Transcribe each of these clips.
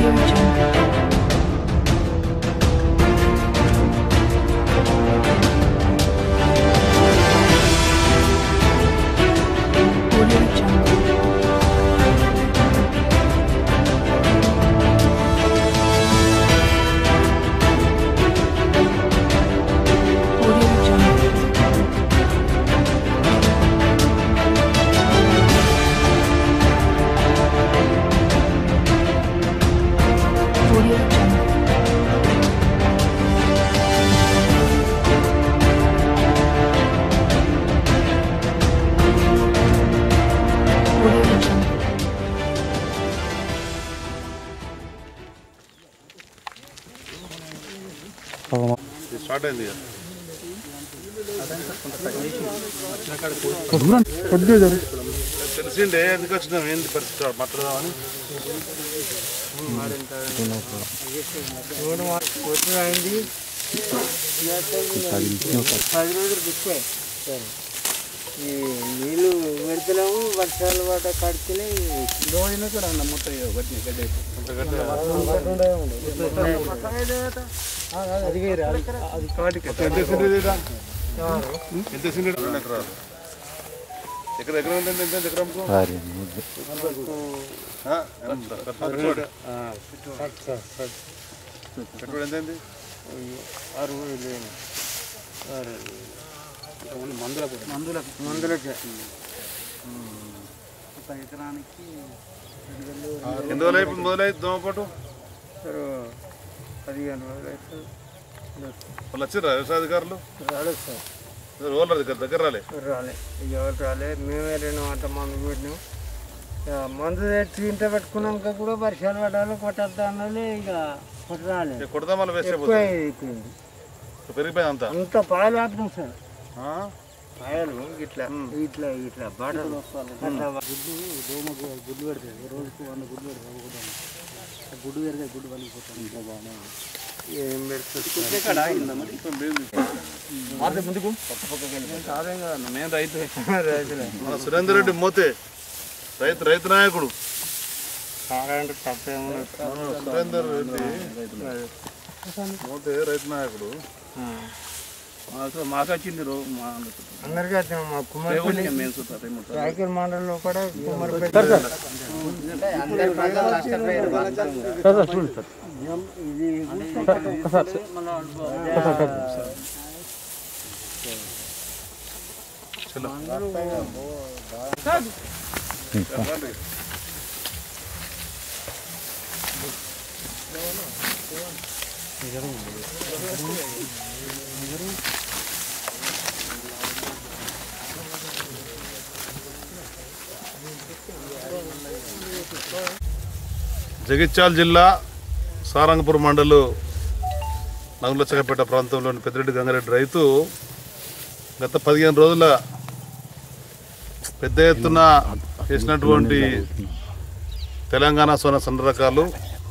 Audio Jungle. Audio Jungle. Audio Jungle. Audio Jungle. Audio Jungle. ఇది start అయింది ఇక. తెలిసిండే ఎందుకు వచ్చినాం ఏంది పరిస్థితి మాట్లాడదామని అయింది పది రోజులు బిక్కే ఈ నీళ్ళు పెడతలేము వర్షాలు పడ్డ కడితేనే రోజున కూడా నమ్ముతాయి గడ్డి గడ్డి అది వేరే అది అది కాటికి ఎంత సెంటు ఇదా? ఎంత సెంటు రెండు ఎకరాలు ఎక్కడ ఎకరం ఎంత ఎంత ఎంత ఎకరంకు ఆ, ఎంత? పెట్టుబడి ఆ, పెట్టుబడి ఎంత అయింది అరవై లేని మందులకు మందులకు మందులకి ఒక ఎకరానికి ఎన్ని రోజులు అయిపోయింది మొదలైంది దోమపాటు పదిహేను రోజులు అవుతుంది వాళ్ళు వచ్చిర్రా వ్యవసాయ అధికారులు రాలేదు సార్ రోలర్ దగ్గర దగ్గర రాలే రాలే ఇక ఎవరు రాలే మేమే రెండు అంట మందు పెట్టినాం ఇక మందు తెచ్చి ఇంట పెట్టుకున్నాక కూడా వర్షాలు పడాలి కొట్టద్దా అన్నది ఇక కొట్ట రాలేదు ఇక కొడతా మళ్ళీ వేస్తే ఎక్కువ పోతుంది అయిపోయింది పెరిగిపోయింది అంతా అంత పాయలు ఆపినాం సార్ ఆ? పాయలు ఇట్లా ఇట్లా ఇట్లా బాటలు అట్లా గుడ్డు దోమ గుడ్డు పెడుతుంది రోజుకు వంద గుడ్డు పెడతాం గుడ్డు పెడితే గుడ్డు పలిగిపోతాం ఇంకా బాగానే ఏం పెడుతుంది మన సురేందర్ రెడ్డి మోతే రైతు రైతు నాయకుడు కావాలంటే తప్పేమన్నా సురేందర్ రెడ్డి మోతే రైతు నాయకుడు మాకొచ్చింది అందరికీ వచ్చినాం మా కుమార్ మేము చూస్తాం రాయకల్ మండలంలో కూడా కుమార్ ఇది జగిత్యాల జిల్లా సారంగపూర్ మండలు నగులచ్చకపేట ప్రాంతంలోని పెద్దిరెడ్డి గంగారెడ్డి రైతు గత పదిహేను రోజుల పెద్ద ఎత్తున చేసినటువంటి తెలంగాణ సోన సన్న రకాలు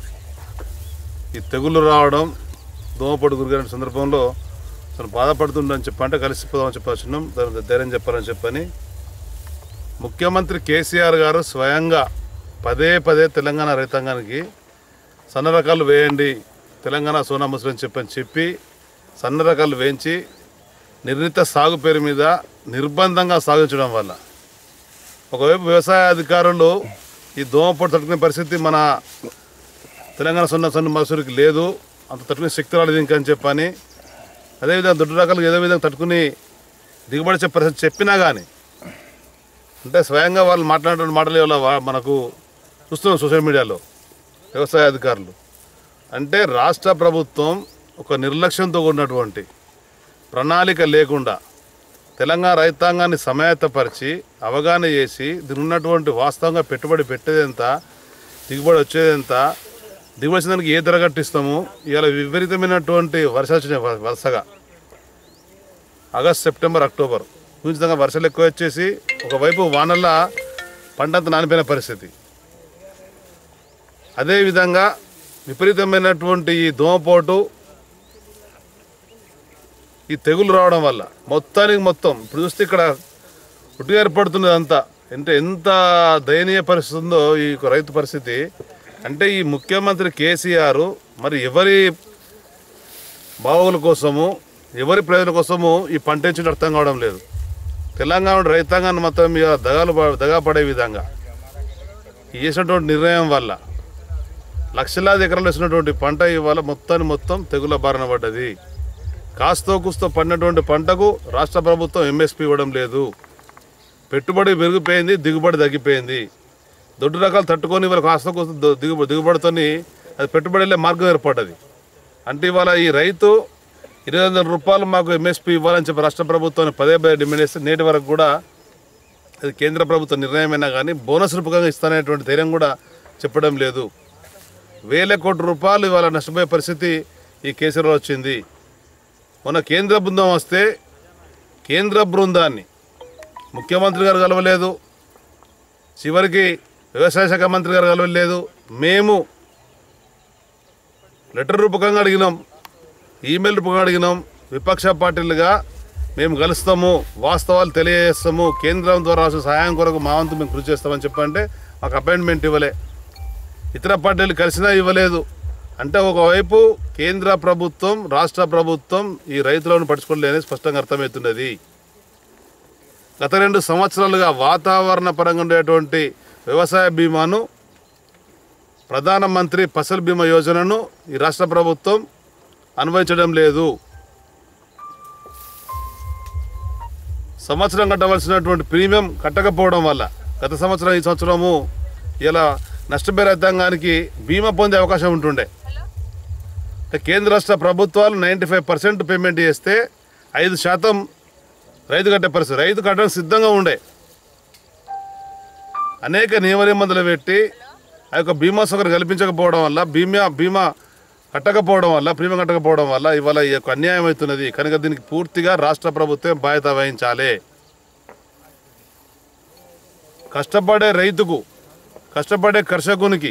ఈ తెగుళ్ళు రావడం దోమపొడి గురిగిన సందర్భంలో అసలు బాధపడుతుండని చెప్పి అంటే కలిసిపోదామని చెప్పి వచ్చినాం దానికి ధైర్యం చెప్పాలని చెప్పని ముఖ్యమంత్రి కేసీఆర్ గారు స్వయంగా పదే పదే తెలంగాణ రైతాంగానికి సన్న రకాలు వేయండి తెలంగాణ సోనా ముసలి అని చెప్పని చెప్పి సన్న రకాలు వేయించి నిర్ణీత సాగు పేరు మీద నిర్బంధంగా సాగించడం వల్ల ఒకవైపు వ్యవసాయ అధికారులు ఈ దోమపోటు తట్టుకునే పరిస్థితి మన తెలంగాణ సొన్న సన్న మసూరికి లేదు అంత తట్టుకునే శక్తి రాలేదు ఇంకా అని చెప్పని అదేవిధంగా దొడ్డు రకాలు ఏదో విధంగా తట్టుకుని దిగుబడి వచ్చే పరిస్థితి చెప్పినా కానీ అంటే స్వయంగా వాళ్ళు మాట్లాడిన మాటల వల్ల వా- మనకు చూస్తున్నాం సోషల్ మీడియాలో వ్యవసాయ అధికారులు అంటే రాష్ట్ర ప్రభుత్వం ఒక నిర్లక్ష్యంతో ఉన్నటువంటి ప్రణాళిక లేకుండా తెలంగాణ రైతాంగాన్ని సమాయత్తపరిచి అవగాహన చేసి దీని ఉన్నటువంటి వాస్తవంగా పెట్టుబడి పెట్టేదెంత దిగుబడి వచ్చేదెంత దిగుబడి వచ్చిన దానికి ఏ ధర కట్టిస్తాము ఇవాళ విపరీతమైనటువంటి వర్షాలు వచ్చినాయి వ- వరుసగా ఆగస్ట్ సెప్టెంబర్ అక్టోబర్ ఊహించదంగా వర్షాలు ఎక్కువ వచ్చేసి ఒకవైపు వానల్ల పంటంతా నానిపోయిన పరిస్థితి అదేవిధంగా విపరీతమైనటువంటి ఈ దోమపోటు ఈ తెగులు రావడం వల్ల మొత్తానికి మొత్తం ఇప్పుడు చూస్తే ఇక్కడ పుట్టి ఏర్పడుతున్నది అంతా అంటే ఎంత దయనీయ పరిస్థితి ఉందో ఈ యొక్క రైతు పరిస్థితి అంటే ఈ ముఖ్యమంత్రి కేసీఆర్ మరి ఎవరి బావుల కోసము ఎవరి ప్రయోజనం కోసము ఈ పంట ఎంచుడు అర్థం కావడం లేదు తెలంగాణ రైతాంగాన్ని మొత్తం మీద దగాలు ప- దగా పడే విధంగా ఈ చేసినటువంటి నిర్ణయం వల్ల లక్షలాది ఎకరాలు వేసినటువంటి పంట ఇవాళ మొత్తాన్ని మొత్తం తెగుల బారిన పడ్డది కాస్తో కూస్తో పడినటువంటి పంటకు రాష్ట్ర ప్రభుత్వం ఎంఎస్పి ఇవ్వడం లేదు పెట్టుబడి పెరిగిపోయింది దిగుబడి తగ్గిపోయింది దొడ్డు రకాలు తట్టుకొని ఇవాళ కాస్త కూస్త ద- దిగుబడి దిగుబడితోని అది పెట్టుబడి వెళ్ళే మార్గం ఏర్పడ్డది అంటే ఇవాళ ఈ రైతు ఇరవై వందల రూపాయలు మాకు ఎంఎస్పి ఇవ్వాలని చెప్పి రాష్ట్ర ప్రభుత్వాన్ని పదే పదే డిమాండ్ చేస్తే నేటి వరకు కూడా అది కేంద్ర ప్రభుత్వ నిర్ణయమైనా కానీ బోనస్ రూపకంగా ఇస్తాననేటువంటి ధైర్యం కూడా చెప్పడం లేదు వేల కోట్ల రూపాయలు ఇవాళ నష్టపోయే పరిస్థితి ఈ కేసీఆర్ వచ్చింది మొన్న కేంద్ర బృందం వస్తే కేంద్ర బృందాన్ని ముఖ్యమంత్రి గారు కలవలేదు చివరికి వ్యవసాయ శాఖ మంత్రి గారు కలవలేదు మేము లెటర్ రూపకంగా అడిగినాం ఈమెయిల్ రూపంగా అడిగినాం విపక్ష పార్టీలుగా మేము కలుస్తాము వాస్తవాలు తెలియజేస్తాము కేంద్రం ద్వారా రాసిన సహాయం కొరకు మా వంతు మేము కృషి చేస్తామని చెప్పంటే మాకు అపాయింట్మెంట్ ఇవ్వలే ఇతర పార్టీలు కలిసినా ఇవ్వలేదు అంటే ఒకవైపు కేంద్ర ప్రభుత్వం రాష్ట్ర ప్రభుత్వం ఈ రైతులను పట్టించుకోలేదని స్పష్టంగా అర్థమవుతున్నది గత రెండు సంవత్సరాలుగా వాతావరణ పరంగా ఉండేటువంటి వ్యవసాయ బీమాను ప్రధానమంత్రి ఫసల్ బీమా యోజనను ఈ రాష్ట్ర ప్రభుత్వం అన్వయించడం లేదు సంవత్సరం కట్టవలసినటువంటి ప్రీమియం కట్టకపోవడం వల్ల గత సంవత్సరం ఈ సంవత్సరము ఇలా నష్టపోయే రైతాంగానికి బీమా పొందే అవకాశం ఉంటుండే అంటే కేంద్ర రాష్ట్ర ప్రభుత్వాలు నైంటీ ఫైవ్ పర్సెంట్ పేమెంట్ చేస్తే ఐదు శాతం రైతు కట్టే పరిస్థితి రైతు కట్టడం సిద్ధంగా ఉండే అనేక నియమ నిబంధనలు పెట్టి ఆ యొక్క బీమా సౌకర్యం కల్పించకపోవడం వల్ల బీమా బీమా కట్టకపోవడం వల్ల ప్రీమియం కట్టకపోవడం వల్ల ఇవాళ ఈ యొక్క అన్యాయం అవుతున్నది కనుక దీనికి పూర్తిగా రాష్ట్ర ప్రభుత్వం బాధ్యత వహించాలి కష్టపడే రైతుకు కష్టపడే కర్షకునికి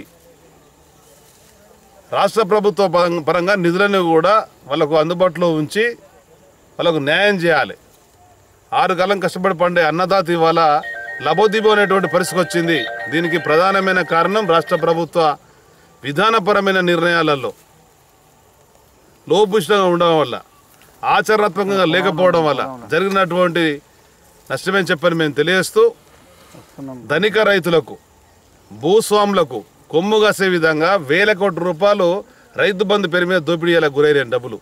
రాష్ట్ర ప్రభుత్వ పరం- పరంగా నిధులను కూడా వాళ్ళకు అందుబాటులో ఉంచి వాళ్ళకు న్యాయం చేయాలి ఆరు కాలం కష్టపడి పండే అన్నదాత ఇవాళ లబోదిబో అనేటువంటి పరిస్థితి వచ్చింది దీనికి ప్రధానమైన కారణం రాష్ట్ర ప్రభుత్వ విధానపరమైన నిర్ణయాలలో లోపుష్టంగా ఉండడం వల్ల ఆచరణాత్మకంగా లేకపోవడం వల్ల జరిగినటువంటి నష్టమని చెప్పని మేము తెలియజేస్తూ ధనిక రైతులకు భూస్వాములకు కొమ్ము కాసే విధంగా వేల కోట్ల రూపాయలు రైతు బంధు పేరు మీద దోపిడీ చేయాలి గురైన డబ్బులు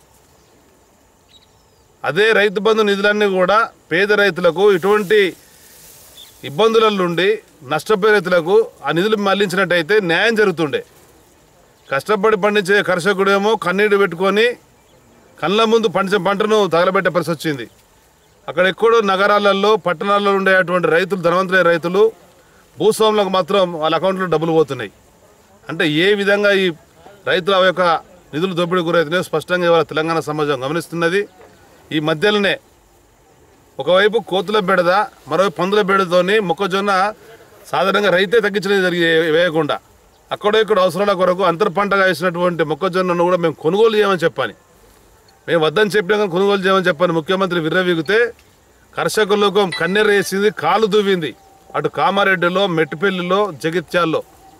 అదే రైతు బంధు నిధులన్నీ కూడా పేద రైతులకు ఇటువంటి ఇబ్బందుల నుండి నష్టపోయే రైతులకు ఆ నిధులు మళ్లించినట్టయితే న్యాయం జరుగుతుండే కష్టపడి పండించే కర్షకుడేమో కన్నీరు పెట్టుకొని కళ్ళ ముందు పండించే పంటను తగలబెట్టే పరిస్థితి వచ్చింది అక్కడ ఎక్కడో నగరాలలో పట్టణాల్లో ఉండేటువంటి రైతులు ధనవంతులైన రైతులు భూస్వాములకు మాత్రం వాళ్ళ అకౌంట్లో డబ్బులు పోతున్నాయి అంటే ఏ విధంగా ఈ రైతుల యొక్క నిధులు దోపిడీ గురవుతున్నాయో స్పష్టంగా ఇవాళ తెలంగాణ సమాజం గమనిస్తున్నది ఈ మధ్యలోనే ఒకవైపు కోతుల బెడద మరోవైపు పందుల బెడదతోని మొక్కజొన్న సాధారణంగా రైతే తగ్గించడం జరిగి వేయకుండా అక్కడో ఇక్కడ అవసరాల కొరకు అంతర్ పంటగా వేసినటువంటి మొక్కజొన్నను కూడా మేము కొనుగోలు చేయమని చెప్పాలి మేము వద్దని చెప్పినా కానీ కొనుగోలు చేయమని చెప్పని ముఖ్యమంత్రి విర్రవీగితే కర్షకులకు కన్నెర వేసింది కాలు దువ్వింది అటు కామారెడ్డిలో మెట్టిపల్లిలో జగిత్యాల్లో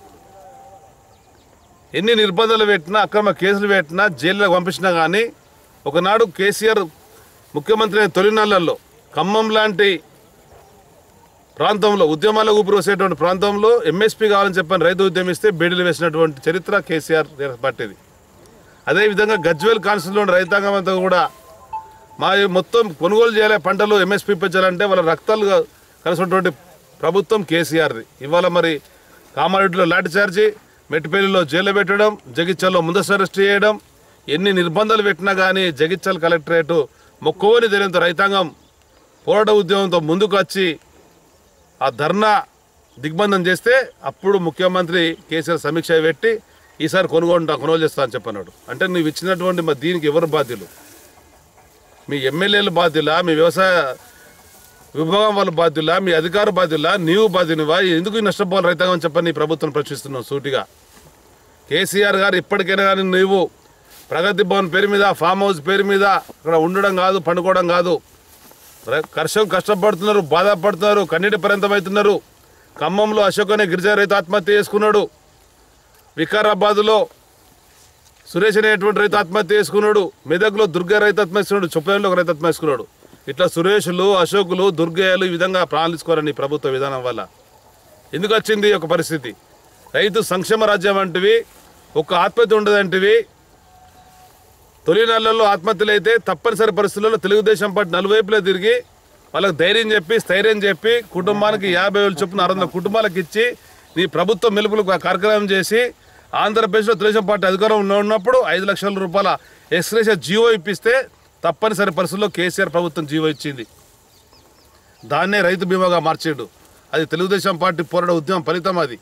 ఎన్ని నిర్బంధాలు పెట్టినా అక్రమ కేసులు పెట్టినా జైల్లో పంపించినా కానీ ఒకనాడు కేసీఆర్ ముఖ్యమంత్రి అయిన తొలినాళ్లలో ఖమ్మం లాంటి ప్రాంతంలో ఉద్యమాల ఊపిరి వచ్చేటువంటి ప్రాంతంలో ఎంఎస్పీ కావాలని చెప్పని రైతు ఉద్యమిస్తే బేడీలు వేసినటువంటి చరిత్ర కేసీఆర్ పట్టింది అదేవిధంగా గజ్వేల్ కాన్స్టిట్యూన్లో రైతాంగం అంతా కూడా మా ఈ మొత్తం కొనుగోలు చేయాలి పంటలు ఎంఎస్పీ పెంచాలంటే వాళ్ళ రక్తాలు కలిసినటువంటి ప్రభుత్వం కేసీఆర్ది ఇవాళ మరి కామారెడ్డిలో లాఠీ చార్జి మెట్టిపల్లిలో జైలు పెట్టడం జగిత్యాల్లో ముందస్తు అరెస్ట్ చేయడం ఎన్ని నిర్బంధాలు పెట్టినా కానీ జగిత్యాల కలెక్టరేటు మొక్కువని తెలియంత రైతాంగం పోరాట ఉద్యమంతో ముందుకు వచ్చి ఆ ధర్నా దిగ్బంధం చేస్తే అప్పుడు ముఖ్యమంత్రి కేసీఆర్ సమీక్ష పెట్టి ఈసారి కొనుగోలు కొనుగోలు చేస్తా అని చెప్పన్నాడు అంటే నువ్వు ఇచ్చినటువంటి మరి దీనికి ఎవరు బాధ్యులు మీ ఎమ్మెల్యేలు బాధ్యులా మీ వ్యవసాయ విభాగం వాళ్ళ బాధ్యులా మీ అధికార బాధ్యులా నీవు బాధ్యునివా ఎందుకు ఈ నష్టపోవాలి రైతాంగం అని చెప్పని నీ ప్రభుత్వం ప్రశ్నిస్తున్నావు సూటిగా కేసీఆర్ గారు ఇప్పటికైనా కానీ నువ్వు ప్రగతి భవన్ పేరు మీద ఫామ్ హౌస్ పేరు మీద అక్కడ ఉండడం కాదు పండుకోవడం కాదు రై- కర్షకులు కష్టపడుతున్నారు బాధపడుతున్నారు కన్నీటి పర్యంతమవుతున్నారు ఖమ్మంలో అశోక్ అనే గిరిజన రైతు ఆత్మహత్య చేసుకున్నాడు వికారాబాద్లో సురేష్ అనేటువంటి రైతు ఆత్మహత్య చేసుకున్నాడు మెదక్లో దుర్గా రైతు ఆత్మహత్య చేసుకున్నాడు చొప్పదంలో ఒక రైతు ఆత్మహత్య చేసుకున్నాడు ఇట్లా సురేష్లు అశోకులు దుర్గయ్యలు ఈ విధంగా ప్రాణించుకోరని ప్రభుత్వ విధానం వల్ల ఎందుకు వచ్చింది ఈ ఒక పరిస్థితి రైతు సంక్షేమ రాజ్యం వంటివి ఒక ఆత్మహత్య ఉండదంటివి తొలి నెలల్లో ఆత్మహత్యలు అయితే తప్పనిసరి పరిస్థితుల్లో తెలుగుదేశం పార్టీ నలువైపులా తిరిగి వాళ్ళకి ధైర్యం చెప్పి స్థైర్యం చెప్పి కుటుంబానికి యాభై వేలు చొప్పున అరవై వందల కుటుంబాలకు ఇచ్చి నీ ప్రభుత్వం మెలుపులకు ఆ కార్యక్రమం చేసి ఆంధ్రప్రదేశ్లో తెలుగుదేశం పార్టీ అధికారం ఉన్న- ఉన్నప్పుడు ఐదు లక్షల రూపాయల ఎక్స్గ్రేషియా జీవో ఇప్పిస్తే తప్పనిసరి పరిస్థితుల్లో కేసీఆర్ ప్రభుత్వం జీవో ఇచ్చింది దాన్నే రైతు బీమాగా మార్చాడు అది తెలుగుదేశం పార్టీ పోరాట ఉద్యమం ఫలితం అది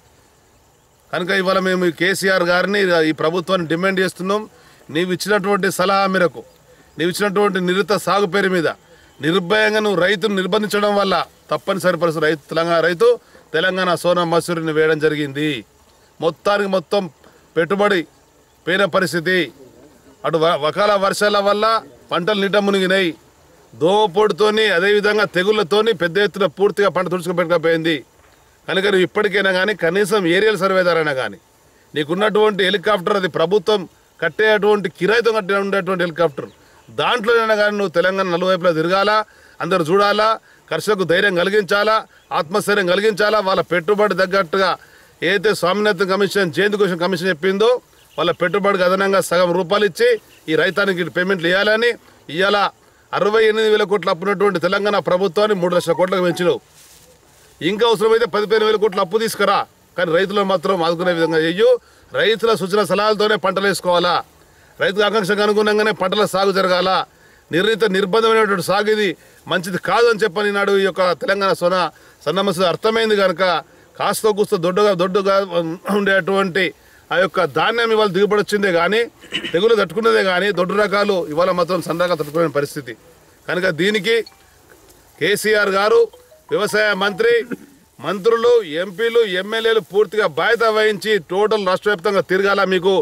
కనుక ఇవాళ మేము ఈ కేసీఆర్ గారిని ఈ ప్రభుత్వాన్ని డిమాండ్ చేస్తున్నాం నీవు ఇచ్చినటువంటి సలహా మేరకు నీవు ఇచ్చినటువంటి నిరుత సాగు పేరు మీద నిర్భయంగా నువ్వు రైతును నిర్బంధించడం వల్ల తప్పనిసరి పరిస్థితి రైతు తెలంగాణ రైతు తెలంగాణ సోనా మసూరిని వేయడం జరిగింది మొత్తానికి మొత్తం పెట్టుబడి పోయిన పరిస్థితి అటు వ- వకాల వర్షాల వల్ల పంటలు నీట మునిగినాయి దోమపోటుతోని అదేవిధంగా తెగుళ్లతోని పెద్ద ఎత్తున పూర్తిగా పంట తుడుచుకుపెట్టకపోయింది కనుక నువ్వు ఇప్పటికైనా కానీ కనీసం ఏరియల్ సర్వేదారైనా కానీ నీకున్నటువంటి హెలికాప్టర్ అది ప్రభుత్వం కట్టేటువంటి కిరాయితో కట్టే ఉండేటువంటి హెలికాప్టర్ దాంట్లోనైనా కానీ నువ్వు తెలంగాణ నలువైపులా తిరగాలా అందరు చూడాలా కర్షకు ధైర్యం కలిగించాలా ఆత్మస్థైర్యం కలిగించాలా వాళ్ళ పెట్టుబడి తగ్గట్టుగా ఏదైతే స్వామినాథన్ కమిషన్ జయంతి కోసం కమిషన్ చెప్పిందో వాళ్ళ పెట్టుబడికి అదనంగా సగం రూపాయలు ఇచ్చి ఈ రైతానికి పేమెంట్లు ఇవ్వాలని ఇవాళ అరవై ఎనిమిది వేల కోట్లు అప్పున్నటువంటి తెలంగాణ ప్రభుత్వాన్ని మూడు లక్షల కోట్లకు పెంచినావు ఇంకా అవసరమైతే పదిహేను వేల కోట్ల అప్పు తీసుకురా కానీ రైతులను మాత్రం ఆదుకునే విధంగా చెయ్యు రైతుల సూచన సలహాలతోనే పంటలు వేసుకోవాలా రైతు ఆకాంక్షకు అనుగుణంగానే పంటల సాగు జరగాల నిర్ణీత నిర్బంధమైనటువంటి సాగు ఇది మంచిది కాదని చెప్పని నాడు ఈ యొక్క తెలంగాణ సొన సన్నమస అర్థమైంది కనుక కాస్త కూస్త దొడ్డుగా దొడ్డుగా ఉండేటువంటి ఆ యొక్క ధాన్యం ఇవాళ దిగుబడి వచ్చిందే కానీ తెగులు తట్టుకున్నదే కానీ దొడ్డు రకాలు ఇవాళ మాత్రం సన్న రకాలు తట్టుకునే పరిస్థితి కనుక దీనికి కేసీఆర్ గారు వ్యవసాయ మంత్రి మంత్రులు ఎంపీలు ఎమ్మెల్యేలు పూర్తిగా బాధ్యత వహించి టోటల్ రాష్ట్ర వ్యాప్తంగా తిరగాల మీకు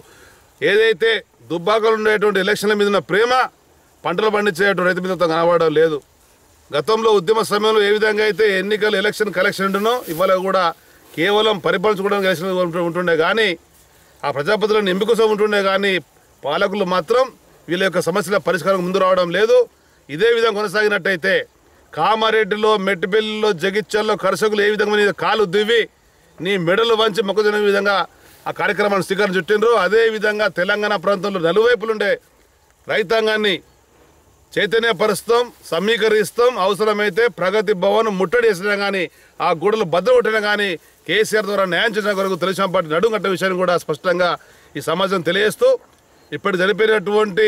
ఏదైతే దుబ్బాకలు ఉండేటువంటి ఎలక్షన్ల మీద ఉన్న ప్రేమ పంటలు పండించేటువంటి రైతు మీద కనబడడం లేదు గతంలో ఉద్యమ సమయంలో ఏ విధంగా అయితే ఎన్నికలు ఎలక్షన్ కలెక్షన్ ఉంటునో ఇవాళ కూడా కేవలం పరిపాలించుకోవడానికి ఎలక్షన్ ఉంటు- ఉంటుండే కానీ ఆ ప్రజాపతులను ఎంపిక కోసం ఉంటుండే కానీ పాలకులు మాత్రం వీళ్ళ యొక్క సమస్యల పరిష్కారం ముందు రావడం లేదు ఇదే విధంగా కొనసాగినట్టయితే కామారెడ్డిలో మెట్టిపల్లిలో జగిత్యాల్లో కర్షకులు ఏ విధంగా నీ కాలు దువ్వి నీ మెడలు వంచి మొక్కజొన్న విధంగా ఆ కార్యక్రమాన్ని శ్రీకారం చుట్టిండ్రు అదే విధంగా తెలంగాణ ప్రాంతంలో నలువైపులుండే రైతాంగాన్ని చైతన్యపరుస్తాం సమీకరిస్తాం అవసరమైతే ప్రగతి భవన్ ముట్టడి చేసినా కానీ ఆ గూడలు భద్రకొట్టినా కానీ కేసీఆర్ ద్వారా న్యాయం చేసిన కొరకు తెలుగుదేశం పార్టీ నడుం కట్టే విషయాన్ని కూడా స్పష్టంగా ఈ సమాజం తెలియజేస్తూ ఇప్పటి జరిపినటువంటి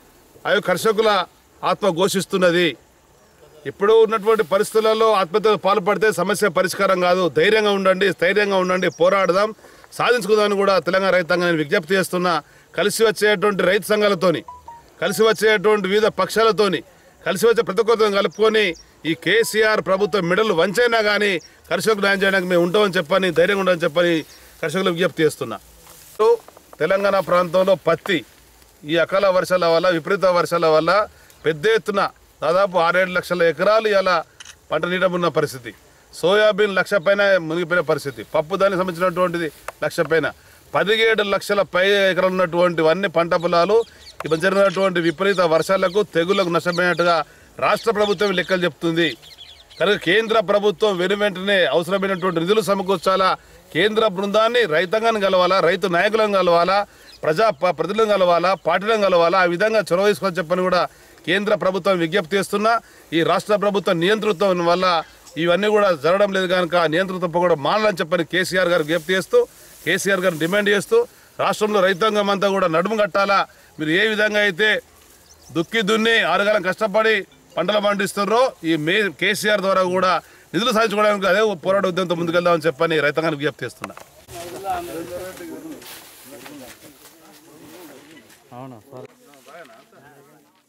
ఆ యొక్క కర్షకుల ఆత్మ ఘోషిస్తున్నది ఇప్పుడు ఉన్నటువంటి పరిస్థితులలో ఆత్మహత్యలు పాల్పడితే సమస్య పరిష్కారం కాదు ధైర్యంగా ఉండండి స్థైర్యంగా ఉండండి పోరాడదాం సాధించుకుందామని కూడా తెలంగాణ రైతాంగం నేను విజ్ఞప్తి చేస్తున్నా కలిసి వచ్చేటువంటి రైతు సంఘాలతోని కలిసి వచ్చేటువంటి వివిధ పక్షాలతోని కలిసి వచ్చే ప్రతి ఒక్కరితో కలుపుకొని ఈ కేసీఆర్ ప్రభుత్వం మెడలు వంచైనా కానీ కర్షకులకు న్యాయం చేయడానికి మేము ఉంటామని చెప్పని ధైర్యంగా ఉండని చెప్పని కర్షకులకు విజ్ఞప్తి చేస్తున్నా ఇప్పుడు తెలంగాణ ప్రాంతంలో పత్తి ఈ అకాల వర్షాల వల్ల విపరీత వర్షాల వల్ల పెద్ద ఎత్తున దాదాపు ఆరేడు లక్షల ఎకరాలు ఇలా పంట నీట ఉన్న పరిస్థితి సోయాబీన్ లక్ష పైన మునిగిపోయిన పరిస్థితి పప్పు దానికి సంబంధించినటువంటిది లక్ష పైన పదిహేడు లక్షల పై ఎకరాలు ఉన్నటువంటి అన్ని పంట పొలాలు ఇప్పుడు జరిగినటువంటి విపరీత వర్షాలకు తెగులకు నష్టపోయినట్టుగా రాష్ట్ర ప్రభుత్వం లెక్కలు చెప్తుంది కనుక కేంద్ర ప్రభుత్వం వెను వెంటనే అవసరమైనటువంటి నిధులు సమకూర్చాలా కేంద్ర బృందాన్ని రైతాంగాన్ని కలవాలా రైతు నాయకులను కలవాలా ప్రజా ప- ప్రజలను కలవాలా పార్టీలను కలవాలా ఆ విధంగా చొరవ తీసుకొని చెప్పని కూడా కేంద్ర ప్రభుత్వం విజ్ఞప్తి చేస్తున్నా ఈ రాష్ట్ర ప్రభుత్వం నియంతృత్వం వల్ల ఇవన్నీ కూడా జరగడం లేదు కనుక ఆ నియంతృత్వం కూడా మానాలని చెప్పని కేసీఆర్ గారు విజ్ఞప్తి చేస్తూ కేసీఆర్ గారిని డిమాండ్ చేస్తూ రాష్ట్రంలో రైతాంగం అంతా కూడా నడుము కట్టాలా మీరు ఏ విధంగా అయితే దుక్కి దున్ని ఆరుగాలం కష్టపడి పంటలు పండిస్తున్నారో ఈ మే కేసీఆర్ ద్వారా కూడా నిధులు సాధించుకోవడానికి అదే పోరాట ఉద్యమంతో ముందుకెళ్దామని చెప్పని రైతాంగానికి విజ్ఞప్తి చేస్తున్నా అవునా సరే